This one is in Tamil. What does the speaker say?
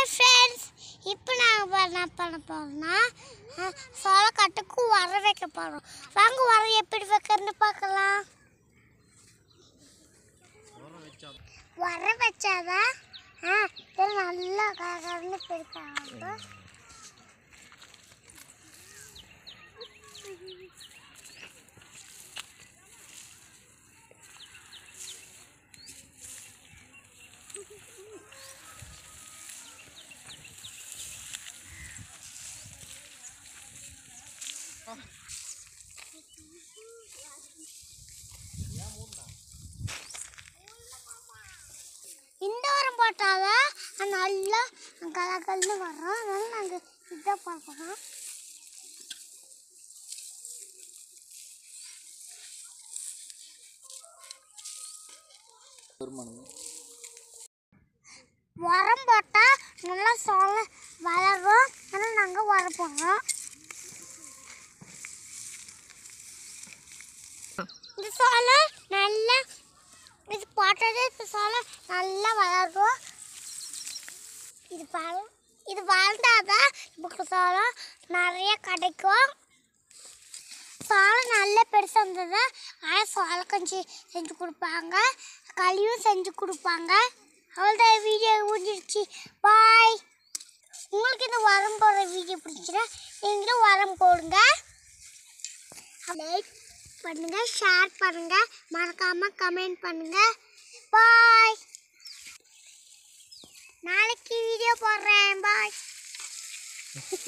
ஹாய் ஃப்ரெண்ட்ஸ் இப்போ நாங்கள் என்ன பண்ண போகிறோம்னா சோளக்காட்டுக்கு உர வைக்க போகிறோம் வாங்க உரம் எப்படி வைக்கிறதுன்னு பார்க்கலாம் உர வச்சாதான் ஆ இது நல்லா கரன்னு பிடிக்காங்க இந்த உரம் போட்டாதான் அது நல்லா கலக்கல்னு வரும் அதனால நாங்கள் இதை பார்க்கணும் உரம் போட்டால் நல்லா சோள வளரும் அதனால் நாங்கள் உரம் போடுறோம் இந்த சோளம் நல்லா இது போட்டது இந்த சோளம் நல்லா வளரும் இது வள இது வளர்ந்தாதான் நமக்கு சோளம் நிறைய கிடைக்கும் சோளம் நல்ல பெருசாக இருந்தது ஆனால் சோளம் கஞ்சி செஞ்சு கொடுப்பாங்க களியும் செஞ்சு கொடுப்பாங்க அவ்வளோதான் வீடியோ முடிஞ்சிருச்சு பாய் உங்களுக்கு இந்த உரம் போடுற வீடியோ பிடிச்சினா நீங்களும் உரம் போடுங்க லைக் பண்ணுங்க ஷேர் பண்ணுங்க மறக்காம கமெண்ட் பண்ணுங்க பாய் நாளைக்கு வீடியோ போடுறேன் பாய்